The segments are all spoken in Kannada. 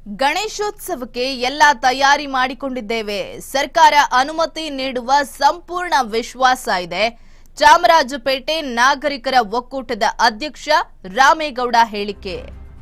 ಗಣೇಶೋತ್ಸವಕ್ಕೆ ಎಲ್ಲ ತಯಾರಿ ಮಾಡಿಕೊಂಡಿದ್ದೇವೆ ಸರ್ಕಾರ ಅನುಮತಿ ನೀಡುವ ಸಂಪೂರ್ಣ ವಿಶ್ವಾಸ ಇದೆ ಚಾಮರಾಜಪೇಟೆ ನಾಗರಿಕರ ಒಕ್ಕೂಟದ ಅಧ್ಯಕ್ಷ ರಾಮೇಗೌಡ ಹೇಳಿಕೆ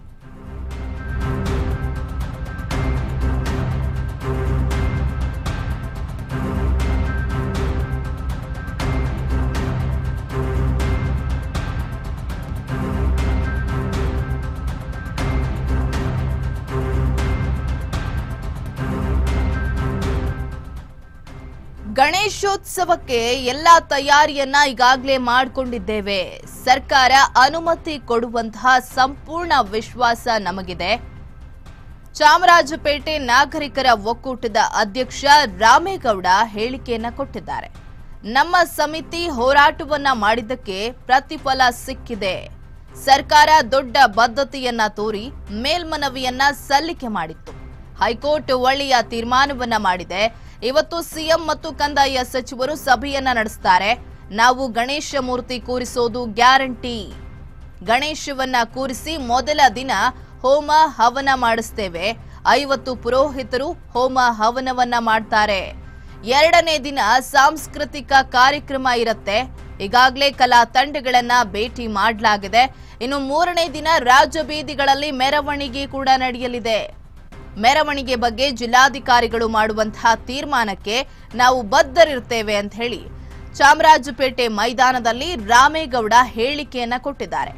ಗಣೇಶೋತ್ಸವಕ್ಕೆ ಎಲ್ಲ ತಯಾರಿಯನ್ನ ಈಗಾಗಲೇ ಮಾಡಿಕೊಂಡಿದ್ದೇವೆ ಸರ್ಕಾರ ಅನುಮತಿ ಕೊಡುವಂತಹ ಸಂಪೂರ್ಣ ವಿಶ್ವಾಸ ನಮಗಿದೆ ಚಾಮರಾಜಪೇಟೆ ನಾಗರಿಕರ ಒಕ್ಕೂಟದ ಅಧ್ಯಕ್ಷ ರಾಮೇಗೌಡ ಹೇಳಿಕೆಯನ್ನ ಕೊಟ್ಟಿದ್ದಾರೆ ನಮ್ಮ ಸಮಿತಿ ಹೋರಾಟವನ್ನ ಮಾಡಿದ್ದಕ್ಕೆ ಪ್ರತಿಫಲ ಸಿಕ್ಕಿದೆ ಸರ್ಕಾರ ದೊಡ್ಡ ಬದ್ಧತೆಯನ್ನ ತೋರಿ ಮೇಲ್ಮನವಿಯನ್ನ ಸಲ್ಲಿಕೆ ಮಾಡಿತ್ತು ಹೈಕೋರ್ಟ್ ಒಳ್ಳೆಯ ತೀರ್ಮಾನವನ್ನ ಮಾಡಿದೆ ಇವತ್ತು ಸಿಎಂ ಮತ್ತು ಕಂದಾಯ ಸಚಿವರು ಸಭೆಯನ್ನ ನಡೆಸ್ತಾರೆ ನಾವು ಗಣೇಶ ಮೂರ್ತಿ ಕೂರಿಸೋದು ಗ್ಯಾರಂಟಿ ಗಣೇಶವನ್ನ ಕೂರಿಸಿ ಮೊದಲ ದಿನ ಹೋಮ ಹವನ ಮಾಡಿಸ್ತೇವೆ ಐವತ್ತು ಪುರೋಹಿತರು ಹೋಮ ಹವನವನ್ನ ಮಾಡ್ತಾರೆ ಎರಡನೇ ದಿನ ಸಾಂಸ್ಕೃತಿಕ ಕಾರ್ಯಕ್ರಮ ಇರುತ್ತೆ ಈಗಾಗಲೇ ಕಲಾ ತಂಡಗಳನ್ನ ಭೇಟಿ ಮಾಡಲಾಗಿದೆ ಇನ್ನು ಮೂರನೇ ದಿನ ರಾಜ್ಯ ಬೀದಿಗಳಲ್ಲಿ ಮೆರವಣಿಗೆ ಕೂಡ ನಡೆಯಲಿದೆ ಮೆರವಣಿಗೆ ಬಗ್ಗೆ ಜಿಲ್ಲಾಧಿಕಾರಿಗಳು ಮಾಡುವಂತಹ ತೀರ್ಮಾನಕ್ಕೆ ನಾವು ಬದ್ಧರಿರ್ತೇವೆ ಅಂತ ಹೇಳಿ ಚಾಮರಾಜಪೇಟೆ ಮೈದಾನದಲ್ಲಿ ರಾಮೇಗೌಡ ಹೇಳಿಕೆಯನ್ನ ಕೊಟ್ಟಿದ್ದಾರೆ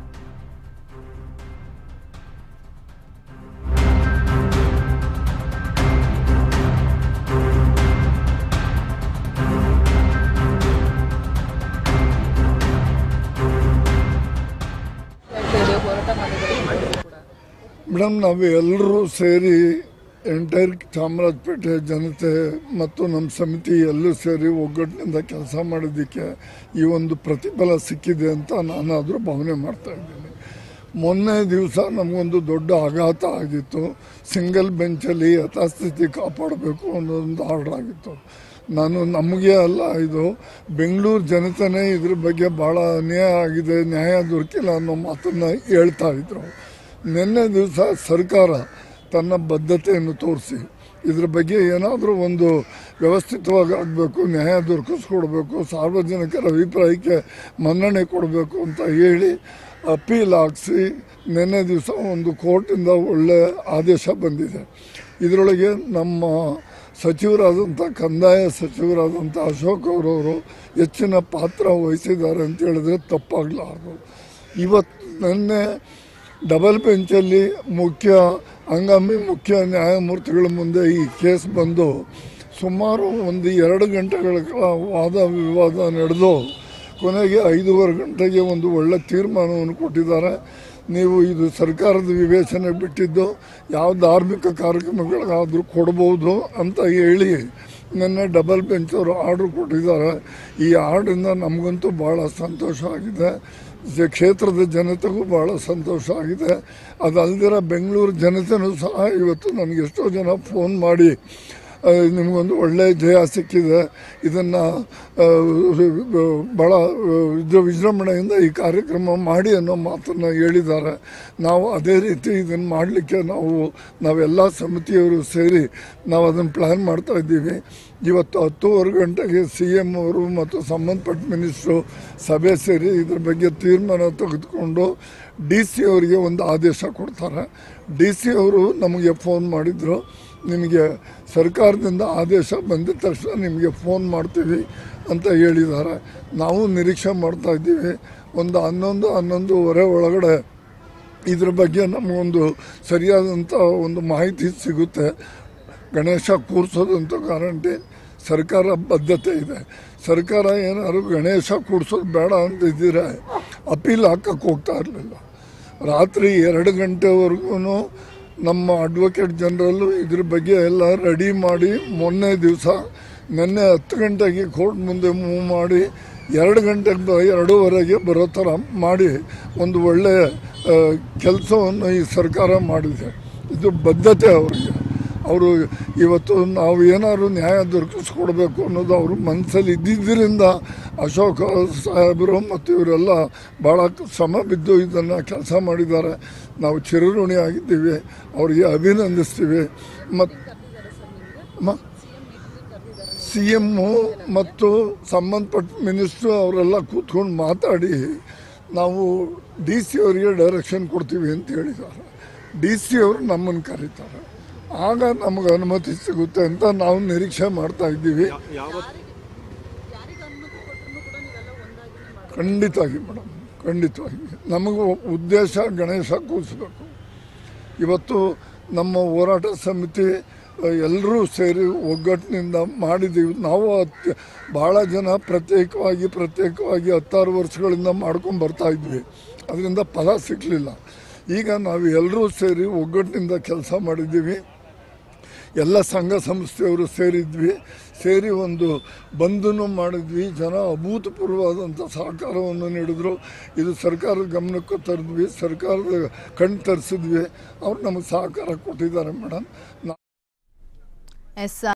ಮೇಡಮ್ ನಾವು ಎಲ್ಲರೂ ಸೇರಿ ಎಂಟೈರ್ ಚಾಮರಾಜಪೇಟೆ ಜನತೆ ಮತ್ತು ನಮ್ಮ ಸಮಿತಿ ಎಲ್ಲೂ ಸೇರಿ ಒಗ್ಗಟ್ಟಿನಿಂದ ಕೆಲಸ ಮಾಡೋದಕ್ಕೆ ಈ ಒಂದು ಪ್ರತಿಫಲ ಸಿಕ್ಕಿದೆ ಅಂತ ನಾನಾದರೂ ಭಾವನೆ ಮಾಡ್ತಾ ಇದ್ದೀನಿ ಮೊನ್ನೆ ದಿವಸ ನಮಗೊಂದು ದೊಡ್ಡ ಆಘಾತ ಆಗಿತ್ತು ಸಿಂಗಲ್ ಬೆಂಚಲ್ಲಿ ಯಥಾಸ್ಥಿತಿ ಕಾಪಾಡಬೇಕು ಅನ್ನೋದೊಂದು ಆರ್ಡರ್ ಆಗಿತ್ತು ನಾನು ನಮಗೆ ಅಲ್ಲ ಇದು ಬೆಂಗಳೂರು ಜನತೆನೇ ಇದ್ರ ಬಗ್ಗೆ ಭಾಳ ಅನ್ಯಾಯ ಆಗಿದೆ ನ್ಯಾಯ ದೊರಕಿಲ್ಲ ಅನ್ನೋ ಮಾತನ್ನು ಹೇಳ್ತಾ ಇದ್ರು ನಿನ್ನೆ ದಿವಸ ಸರ್ಕಾರ ತನ್ನ ಬದ್ಧತೆಯನ್ನು ತೋರಿಸಿ ಇದ್ರ ಬಗ್ಗೆ ಏನಾದರೂ ಒಂದು ವ್ಯವಸ್ಥಿತವಾಗಿ ಆಗಬೇಕು ನ್ಯಾಯ ದೊರಕಿಸ್ಕೊಡ್ಬೇಕು ಸಾರ್ವಜನಿಕರ ಅಭಿಪ್ರಾಯಕ್ಕೆ ಮನ್ನಣೆ ಕೊಡಬೇಕು ಅಂತ ಹೇಳಿ ಅಪೀಲ್ ಹಾಕ್ಸಿ ನಿನ್ನೆ ದಿವಸ ಒಂದು ಕೋರ್ಟಿಂದ ಒಳ್ಳೆ ಆದೇಶ ಬಂದಿದೆ ಇದರೊಳಗೆ ನಮ್ಮ ಸಚಿವರಾದಂಥ ಕಂದಾಯ ಸಚಿವರಾದಂಥ ಅಶೋಕ್ ಅವರವರು ಹೆಚ್ಚಿನ ಪಾತ್ರ ವಹಿಸಿದ್ದಾರೆ ಅಂತ ಹೇಳಿದ್ರೆ ತಪ್ಪಾಗಲಾರದು ಇವತ್ತು ನಿನ್ನೆ ಡಬಲ್ ಬೆಂಚಲ್ಲಿ ಮುಖ್ಯ ಹಂಗಾಮಿ ಮುಖ್ಯ ನ್ಯಾಯಮೂರ್ತಿಗಳ ಮುಂದೆ ಈ ಕೇಸ್ ಬಂದು ಸುಮಾರು ಒಂದು ಎರಡು ಗಂಟೆಗಳ ಕಾಲ ವಾದ ವಿವಾದ ನಡೆದು ಕೊನೆಗೆ ಐದೂವರೆ ಗಂಟೆಗೆ ಒಂದು ಒಳ್ಳೆ ತೀರ್ಮಾನವನ್ನು ಕೊಟ್ಟಿದ್ದಾರೆ ನೀವು ಇದು ಸರ್ಕಾರದ ವಿವೇಚನೆ ಬಿಟ್ಟಿದ್ದು ಯಾವ ಧಾರ್ಮಿಕ ಕಾರ್ಯಕ್ರಮಗಳಿಗಾದರೂ ಕೊಡ್ಬೋದು ಅಂತ ಹೇಳಿ ನಿನ್ನೆ ಡಬಲ್ ಬೆಂಚ್ ಅವರು ಆರ್ಡ್ರ್ ಕೊಟ್ಟಿದ್ದಾರೆ ಈ ಆರ್ಡ್ರಿಂದ ನಮಗಂತೂ ಭಾಳ ಸಂತೋಷ ಆಗಿದೆ ಜ- ಕ್ಷೇತ್ರದ ಜನತೆಗೂ ಭಾಳ ಸಂತೋಷ ಆಗಿದೆ ಅದಲ್ದಿರ ಬೆಂಗಳೂರು ಜನತೆನೂ ಸಹ ಇವತ್ತು ನನಗೆ ಎಷ್ಟೋ ಜನ ಫೋನ್ ಮಾಡಿ ಆ, ನಿಮಗೊಂದು ಒಳ್ಳೆಯ ಜಯ ಸಿಕ್ಕಿದೆ ಇದನ್ನು ಭಾಳ ಇದು ವಿಜೃಂಭಣೆಯಿಂದ ಈ ಕಾರ್ಯಕ್ರಮ ಮಾಡಿ ಅನ್ನೋ ಮಾತನ್ನು ಹೇಳಿದ್ದಾರೆ ನಾವು ಅದೇ ರೀತಿ ಇದನ್ನು ಮಾಡಲಿಕ್ಕೆ ನಾವು ನಾವೆಲ್ಲ ಸಮಿತಿಯವರು ಸೇರಿ ನಾವು ಅದನ್ನು ಪ್ಲ್ಯಾನ್ ಮಾಡ್ತಾ ಇದ್ದೀವಿ ಇವತ್ತು ಹತ್ತೂವರೆ ಗಂಟೆಗೆ ಸಿ ಎಮ್ ಅವರು ಮತ್ತು ಸಂಬಂಧಪಟ್ಟ ಮಿನಿಸ್ಟ್ರು ಸಭೆ ಸೇರಿ ಇದ್ರ ಬಗ್ಗೆ ತೀರ್ಮಾನ ತೆಗೆದುಕೊಂಡು ಡಿ ಸಿ ಅವರಿಗೆ ಒಂದು ಆದೇಶ ಕೊಡ್ತಾರೆ ಡಿ ಸಿ ಅವರು ನಮಗೆ ಫೋನ್ ಮಾಡಿದರು ನಿಮಗೆ ಸರ್ಕಾರದಿಂದ ಆದೇಶ ಬಂದಿದ ತಕ್ಷಣ ನಿಮಗೆ ಫೋನ್ ಮಾಡ್ತೀವಿ ಅಂತ ಹೇಳಿದ್ದಾರೆ ನಾವು ನಿರೀಕ್ಷೆ ಮಾಡ್ತಾ ಇದ್ದೀವಿ ಒಂದು ಹನ್ನೊಂದು ಹನ್ನೊಂದುವರೆ ಒಳಗಡೆ ಇದ್ರ ಬಗ್ಗೆ ನಮಗೊಂದು ಸರಿಯಾದಂಥ ಒಂದು ಮಾಹಿತಿ ಸಿಗುತ್ತೆ ಗಣೇಶ ಕೂರಿಸೋದಂತ ಗ್ಯಾರಂಟಿ ಸರ್ಕಾರ ಬದ್ಧತೆ ಇದೆ ಸರ್ಕಾರ ಏನಾದ್ರು ಗಣೇಶ ಕೂರಿಸೋದು ಬೇಡ ಅಂತಿದ್ದರೆ ಅಪೀಲ್ ಹಾಕಕ್ಕೆ ಹೋಗ್ತಾ ಇರಲಿಲ್ಲ ರಾತ್ರಿ ಎರಡು ಗಂಟೆವರೆಗೂ ನಮ್ಮ ಅಡ್ವೊಕೇಟ್ ಜನರಲ್ಲು ಇದ್ರ ಬಗ್ಗೆ ಎಲ್ಲ ರೆಡಿ ಮಾಡಿ ಮೊನ್ನೆ ದಿವಸ ನಿನ್ನೆ ಹತ್ತು ಗಂಟೆಗೆ ಕೋರ್ಟ್ ಮುಂದೆ ಮೂವ್ ಮಾಡಿ ಎರಡು ಗಂಟೆಗೆ ಬ ಎರಡೂವರೆಗೆ ಬರೋ ಥರ ಮಾಡಿ ಒಂದು ಒಳ್ಳೆಯ ಕೆಲಸವನ್ನು ಈ ಸರ್ಕಾರ ಮಾಡಿದೆ ಇದು ಬದ್ಧತೆ ಅವರಿಗೆ ಅವರು ಇವತ್ತು ನಾವು ಏನಾದ್ರು ನ್ಯಾಯ ದೊರಕಿಸ್ಕೊಡ್ಬೇಕು ಅನ್ನೋದು ಅವರು ಮನಸ್ಸಲ್ಲಿ ಇದ್ದಿದ್ದರಿಂದ ಅಶೋಕ್ ಸಾಹೇಬರು ಮತ್ತು ಇವರೆಲ್ಲ ಭಾಳ ಶ್ರಮ ಬಿದ್ದು ಇದನ್ನು ಕೆಲಸ ಮಾಡಿದ್ದಾರೆ ನಾವು ಚಿರಋಣಿ ಆಗಿದ್ದೀವಿ ಅವರಿಗೆ ಅಭಿನಂದಿಸ್ತೀವಿ ಮತ್ತು ಸಿ ಎಮ್ಮು ಮತ್ತು ಸಂಬಂಧಪಟ್ಟ ಮಿನಿಸ್ಟ್ರು ಅವರೆಲ್ಲ ಕೂತ್ಕೊಂಡು ಮಾತಾಡಿ ನಾವು ಡಿ ಸಿ ಅವರಿಗೆ ಡೈರೆಕ್ಷನ್ ಕೊಡ್ತೀವಿ ಅಂತ ಹೇಳಿದ್ದಾರೆ ಡಿ ಸಿ ಅವರು ನಮ್ಮನ್ನು ಕರೀತಾರೆ ಆಗ ನಮಗೆ ಅನುಮತಿ ಸಿಗುತ್ತೆ ಅಂತ ನಾವು ನಿರೀಕ್ಷೆ ಮಾಡ್ತಾ ಇದ್ದೀವಿ ಖಂಡಿತವಾಗಿ ಮೇಡಮ್ ಖಂಡಿತವಾಗಿ ನಮಗೂ ಉದ್ದೇಶ ಗಣೇಶ ಕೂರಿಸ್ಬೇಕು ಇವತ್ತು ನಮ್ಮ ಹೋರಾಟ ಸಮಿತಿ ಎಲ್ಲರೂ ಸೇರಿ ಒಗ್ಗಟ್ಟಿನಿಂದ ಮಾಡಿದ್ದೀವಿ ನಾವು ಅತ್ಯ ಭಾಳ ಜನ ಪ್ರತ್ಯೇಕವಾಗಿ ಪ್ರತ್ಯೇಕವಾಗಿ ಹತ್ತಾರು ವರ್ಷಗಳಿಂದ ಮಾಡ್ಕೊಂಡು ಬರ್ತಾ ಇದ್ವಿ ಅದರಿಂದ ಫಲ ಸಿಗಲಿಲ್ಲ ಈಗ ನಾವು ಎಲ್ಲರೂ ಸೇರಿ ಒಗ್ಗಟ್ಟಿನಿಂದ ಕೆಲಸ ಮಾಡಿದ್ದೀವಿ ಎಲ್ಲ ಸಂಘ ಸಂಸ್ಥೆಯವರು ಸೇರಿದ್ವಿ ಸೇರಿ ಒಂದು ಬಂಧನು ಮಾಡಿದ್ವಿ ಜನ ಅಭೂತಪೂರ್ವವಾದಂಥ ಸಹಕಾರವನ್ನು ನೀಡಿದ್ರು ಇದು ಸರ್ಕಾರದ ಗಮನಕ್ಕೂ ತರಿದ್ವಿ ಸರ್ಕಾರದ ಕಣ್ ತರಿಸಿದ್ವಿ ಅವ್ರು ನಮಗೆ ಸಹಕಾರ ಕೊಟ್ಟಿದ್ದಾರೆ ಮೇಡಮ್ ಎಸ್